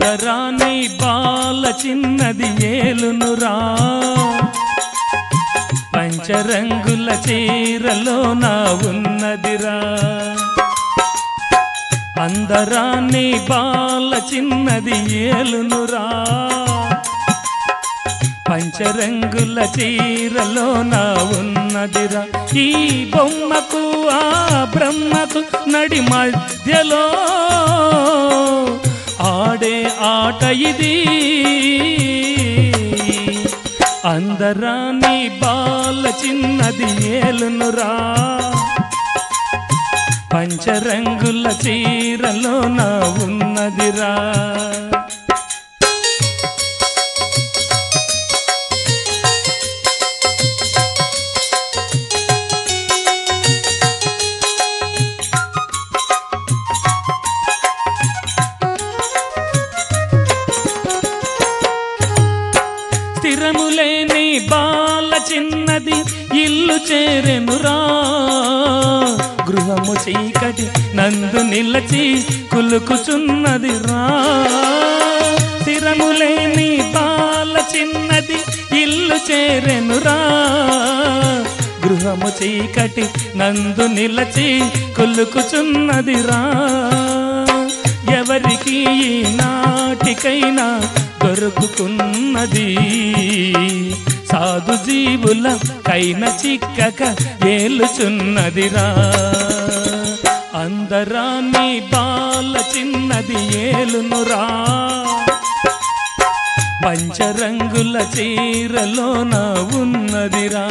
అందరాని బాల చిన్నది ఏలునురా పంచరంగుల చీరలో నా ఉన్నదిరా అందరాన్ని బాల చిన్నది ఏలునురా పంచరంగుల చీరలో నా ఉన్నదిరా ఈ బొమ్మకు ఆ బ్రహ్మకు నడి మధ్యలో ఆడే ఆట ఇది అందరాని బాల చిన్నది ఏలునురా పంచరంగుల చీరలో నా ఉన్నదిరా స్థిరములేని బాల చిన్నది ఇల్లు చేరెనురా గృహము చీకటి నందు నిలచి కులుకుచున్నది రా స్థిరములేని బాల చిన్నది ఇల్లు చేరెనురా గృహము చీకటి నందు నిలచి కులుకుచున్నదిరా ఎవరికి ఈ నాటికైనా దొరుకుతున్నది సాధు జీవుల కైన చిక్కక ఏలుచున్నదిరా అందరాన్ని బాల చిన్నది ఏలునురా పంచరంగుల చీరలో నా ఉన్నదిరా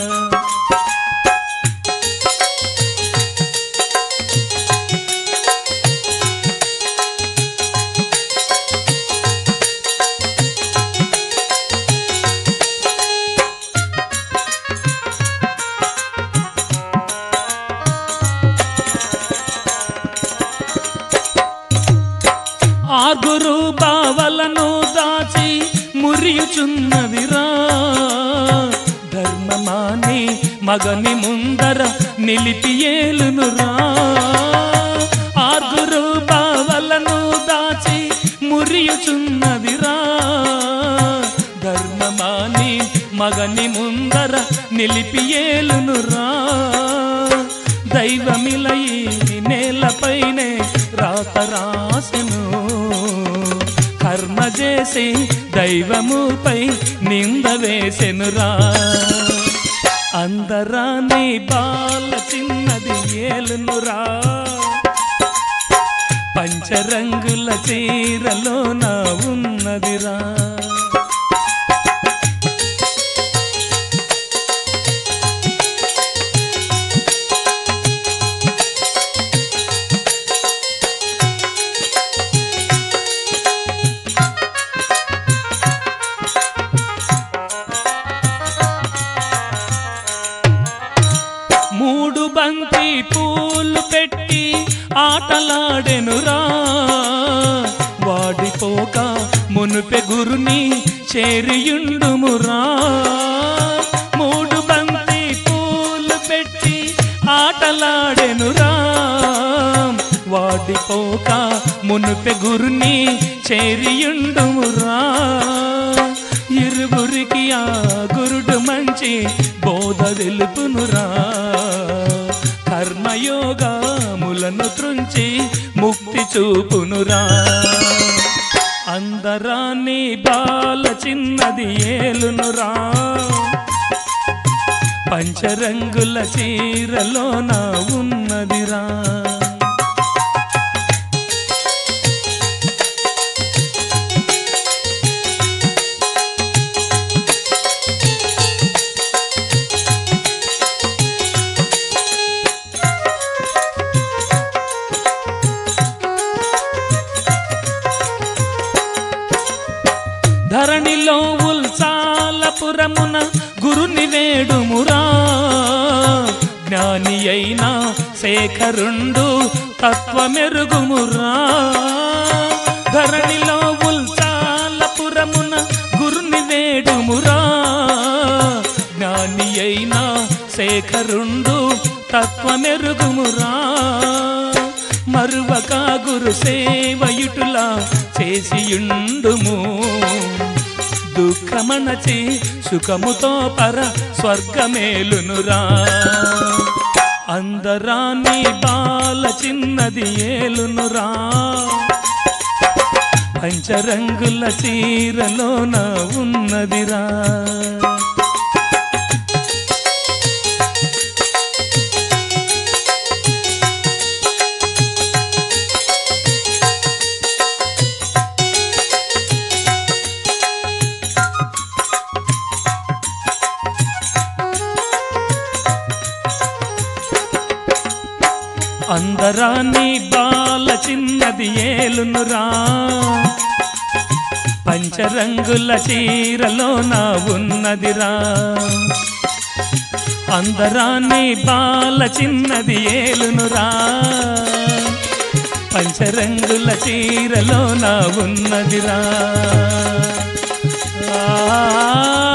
ఆగురు బావలను దాచి మురియుచున్నదిరా ధర్మమాని మగని ముందర నిలిపి ఏలునురా ఆగురు బావలను దాచి మురియుచున్నదిరా ధర్మమాని మగని ముందర నిలిపి ఏలునురా దైవమిలయి నేలపైనే రాత రాసెను కర్మ చేసి దైవముపై నింద వేసెనురా అందరాని బాల చిన్నది ఏలునురా పంచరంగుల చీరలో నా ఉన్నదిరా మూడు బంతి పూలు పెట్టి ఆటలాడెనురా వాడిపోక మునుపె గురుని చేరియుండుమురా మూడు బంతి పూలు పెట్టి ఆటలాడెనురా వాడిపోక మునుపె గురుని చేరియుండుమురా ఇరువురికి ఆ గురుడు మంచి బోధ తెలుపునురా కర్మయోగములను త్రుంచి ముక్తి చూపునురా అందరాన్ని బాల చిన్నది ఏలునురా పంచరంగుల చీరలో నా ఉన్నదిరా ధరణిలో ఉల్సాలపురమున గురుని వేడుమురా జ్ఞాని అయిన శేఖరుండు తత్వమెరుగుమురా ధరణిలో ఉల్సాలపురమున గురుని వేడుమురా జ్ఞాని అయిన శేఖరుండు తత్వమెరుగుమురా మరువక గురు సేవయుటులా చేసియుండుము దుఃఖమణచి సుఖముతో పర స్వర్గమేలునురా అందరాన్ని బాల చిన్నది ఏలునురా పంచరంగుల చీరలోన ఉన్నదిరా అందరాన్ని బాల చిన్నది ఏలునురా పంచరంగుల చీరలో నా ఉన్నదిరా అందరాన్ని బాల చిన్నది ఏలునురా పంచరంగుల చీరలో నా ఉన్నదిరా ఆ